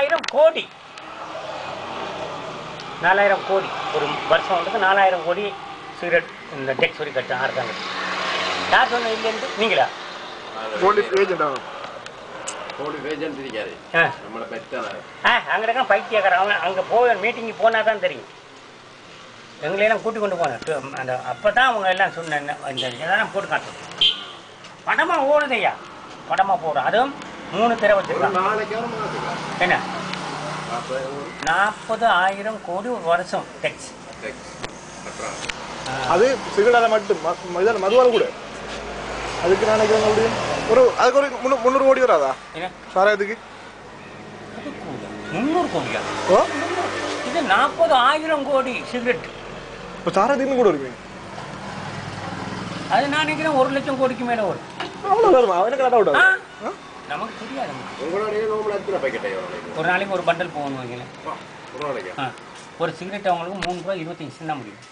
நாலாயிரம் கோடி நாலாயிரம் கோடி ஒரு வருஷம் வந்து நாலாயிரம் கோடி சிகரெட் இந்த டெக்ஸ் வரி கட்ட இருக்காங்க யார் சொன்ன இல்லைன்னு நீங்களா போலீஸ் ஏஜென்ட் ஆகும் போலீஸ் ஏஜென்ட் இருக்காரு ஆ நம்மளை பெற்றான ஆ அங்கே இருக்க பைத்தியக்காரன் அவன் அங்கே போய் மீட்டிங்கு போனால் தான் தெரியும் எங்களையெல்லாம் கூட்டி கொண்டு போனேன் அந்த அப்போ தான் அவங்க எல்லாம் சொன்ன இந்த இதெல்லாம் போட்டு காட்டுறது படமாக ஓடுதையா படமாக போடும் அதுவும் மூணு திரை ஒரு வச்சுருக்காங்க நாளைக்கு ஒரு மாதத்துக்கு என்ன அப்போ ஒரு நாற்பது ஆயிரம் கோடி ஒரு வருஷம் டெக்ஸ் டெக்ஸ் கட்டுறாங்க அது சிகரெட்டால மட்டும் ம- இதால மதுவால கூட அதுக்கு நான் நினைக்கிறேன் முடியும் ஒரு அதுக்கு ஒரு முன்னூ- முந்நூறு கோடி வராதா என்ன சாராயத்துக்கு அது கூட முந்நூறு கோடியா ஓ இது நாற்பது ஆயிரம் கோடி சிகரெட் இப்போ சாராயத்துக்கு கூட இருக்குங்க அது நான் நினைக்கிறேன் ஒரு லட்சம் கோடிக்கு மேலே வரும் அவ்வளோ வருமா எனக்கு கரெக்டாக ஆ விட்டாது நமக்கு தெரியாது நமக்கு. உங்களுடைய நோம்பில் எத்தனை பேக்கெட் எவ்வளோ ஒரு நாளைக்கு ஒரு பண்டல் போகணும் வைங்களேன் ஒரு நாளைக்கு ஆ ஒரு சிகரெட் அவங்களுக்கு மூணு ரூபா இருபத்தஞ்சி சின்ன முடியும்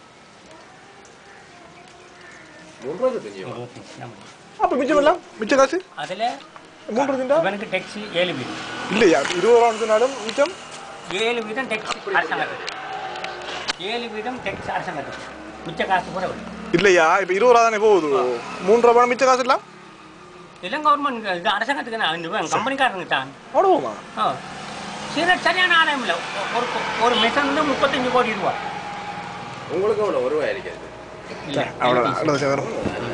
மூணு ரூபா தெரியும் இருபத்தஞ்சி சின்ன முடியும் அப்போ மிச்சம் எல்லாம் மிச்ச காசு அதில் மூன்று திண்டா இவனுக்கு டெக்ஸி ஏழு வீதம் இல்லையா இருபது ரூபா சொன்னாலும் மிச்சம் ஏழு வீதம் டெக்ஸ் அரசாங்கத்துக்கு ஏழு வீதம் டெக்ஸ் அரசாங்கத்துக்கு மிச்ச காசு கூட வரும் இல்லையா இப்போ இருபது ரூபா தானே போகுது மூன்று ரூபா மிச்ச காசு இல்லை எல்லாம் கவர்மெண்ட் இது அரசாங்கத்துக்கு நான் இந்த கம்பெனிக்காரங்க தான் அவ்வளோ போமா ஆ சிகரெட் சரியான ஆதாயம் இல்லை ஒரு ஒரு மிஷன் வந்து முப்பத்தஞ்சு கோடி ரூபா உங்களுக்கு எவ்வளோ ஒரு ரூபாய் இருக்காது இல்லை அவ்வளோதான் அவ்வளோ வரும் அது